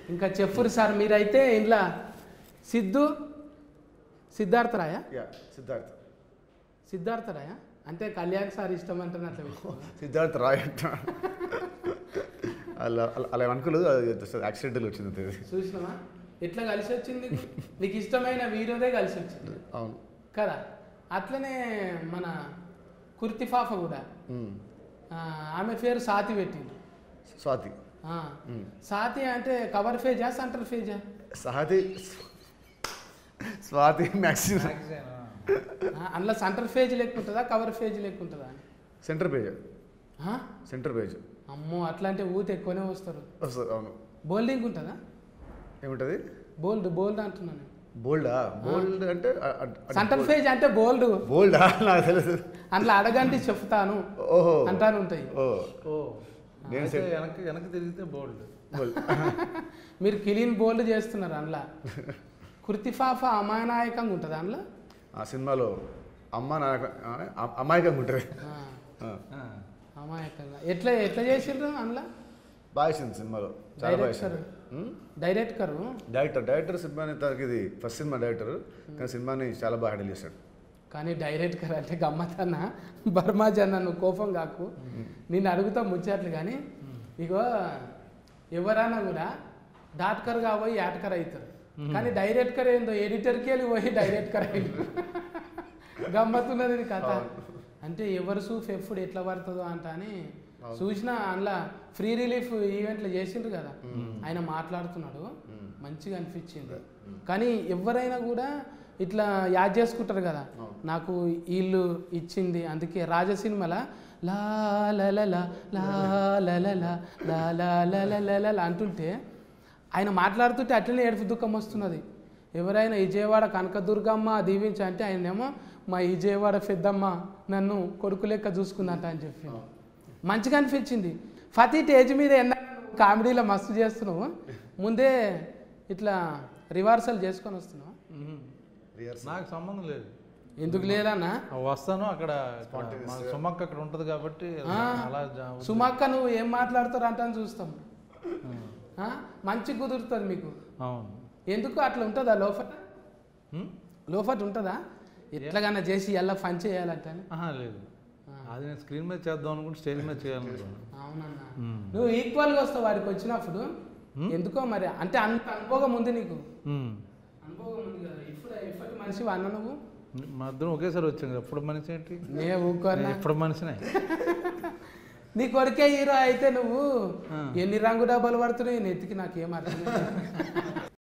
ఇంకా చెప్పురు సార్ మీరైతే ఇంట్లో సిద్ధు సిద్ధార్థ రాయ యా సిద్ధార్థ్ సిద్ధార్థ రాయ అంటే కళ్యాణ్ సార్ ఇష్టం అంటాను అట్లా పెట్టుకున్నా. సిద్ధార్థ్ రాయ్ అంట అలా అలా- అలా అనుకోలేదు యాక్సిడెంటల్ వచ్చింది అంతే అది. చూసినావా ఎట్లా కలిసి వచ్చింది నీకు? నీకు ఇష్టమైన వీడియోదే కలిసి వచ్చింది అవును కదా అట్లనే మన కుర్తిఫాఫ కూడా మ్మ్. ఆ, ఆమె పేరు సాతి పెట్టింది స్వాతి ఆ, మ్మ్. సాతి అంటే కవర్ ఫేజా సెంటర్ ఫేజా సహతి స్వాతి మ్యాక్సిమం మ్యాగజైన్, ఆ. ఆ, అందులో సెంటర్ ఫేజ్ లెక్కుంటుందా కవర్ ఫేజ్ లెక్కుంటుందా సెంటర్ పేజ్ ఆ? సెంటర్ పేజ్ అమ్మో అట్లా అంటే ఊత ఎక్కువనే వస్తారు వస్తుంది అవును బోల్డింగ్ ఉంటుందా ఏముంటుంది బోల్డ్ బోల్డ్ అంటున్నాను బోల్డా బోల్డ్ అంటే అ- అ- అ- సెంటర్ ఫేజ్ అంటే బోల్డ్ బోల్డా నాకు తెలుసు అందులో అడగండి చెప్తాను ఓహో అంటాను ఉంటాయి ఓ ఓ నేను అయితే సెట్- వెనక్కి వెనక్కి తిరిగితే బోల్డ్ బోల్డ్ మీరు క్లీన్ బోల్డ్ చేస్తున్నారు అందులో కుర్తిఫాఫ అమానాయకంగా ఉంటుంది అందులో ఆ సినిమాలో అమ్మ నాన్న ఆ- అమాయకంగా ఉంటుంది ఆ, ఆ. అమాయకంగా ఎట్లా ఎట్లా చేసిండ్రు అందులో బాగా వేసింది సినిమాలో చాలా బాగా డైరెక్టర్ వేసింది ఉమ్? డైరెక్టర్ డైరెక్టర్ డైరెక్టర్ సినిమాని తనకి ఇది ఫస్ట్ సినిమా డైరెక్టర్ కానీ సినిమాని చాలా బాగా హ్యాండిల్ చేశాడు కానీ డైరెక్టర్ అంటే గమ్మతన్న బర్మాజన్ నువ్వు కోపం కాకు నిన్ను అడుగుతా ముచ్చట్లు కానీ ఇగో ఎవరైనా కూడా డాట్కర్ కాబోయి యాటకర్ అవుతారు కానీ డైరెక్టర్ ఏందో ఎడిటర్కి వెళ్ళి పోయి డైరెక్టర్ అయింది గమ్మత్తున్నది ఇది కథ అంటే ఎవరు సూఫ్ ఎప్పుడు ఎట్లా పడుతుందో అంట అని చూసిన అందులో ఫ్రీ రిలీఫ్ ఈవెంట్లు చేసిండ్రు కదా ఆయన మాట్లాడుతున్నాడు మంచిగా అనిపించింది కానీ ఎవరైనా కూడా ఇట్లా యాడ్ చేసుకుంటారు కదా నాకు ఇల్లు ఇచ్చింది అందుకే రాజ సినిమాల లా లా లా లా లా లా లా లా లా లా లా లా లా లా లా అంటుంటే ఆయన మాట్లాడుతుంటే అట్లనే ఏడుపు దుఃఖం వస్తున్నది ఎవరైనా విజయవాడ కనకదుర్గమ్మ దీవించి అంటే ఆయనేమో మా విజయవాడ పెద్దమ్మ నన్ను కొడుకు లెక్క చూసుకుందంట అని చెప్పి మంచిగా అనిపించింది ప్రతి స్టేజ్ మీద ఎన్న కామెడీలో మస్తు చేస్తున్నావు ముందే ఇట్లా రివార్సల్ చేసుకొని వస్తున్నావు నాకు సంబంధం లేదు ఎందుకు లేదన్నా ఆ వస్తాను అక్కడ మా సుమక్క అక్కడ ఉంటది కాబట్టి ఆ. అలా జా- సుమక్క నువ్వు ఏం మాట్లాడుతారు అంటాను చూస్తాం ఆ? మంచి కుదురుతుంది మీకు అవును ఎందుకు అట్లా ఉంటుందా లోఫట్ హ్మ్? లోఫట్ ఉంటుందా ఎట్లాగన్నా చేసి ఎలా ఫన్ చేయాలంటే ఆహా లేదు అది నేను స్క్రీన్ మీద చేద్దాం అనుకుంటే స్టేజ్ మీద చేయాలనుకున్నాను అవునన్నా హ్మ్. నువ్వు ఈక్వల్గా వస్తావు వాడికి వచ్చినప్పుడు ఎందుకో మరి అంటే అంత అనుభవం ఉంది నీకు హ్మ్. అనుభవం ఉంది కదా ఇప్పుడు ఇప్పటి మనిషి అన్న నువ్వు మా ఇద్దరం ఒకేసారి వచ్చాం కదా ఎప్పుడు మనిషి ఏంటి నే ఊకోన్నా నేను ఎప్పుడు మనిషినే నీ కొడుకే హీరో అయితే నువ్వు ఆ. ఎన్ని రంగు డబ్బాలు పడుతున్నాయి నెత్తికి నాకేం అర్థం కాదు.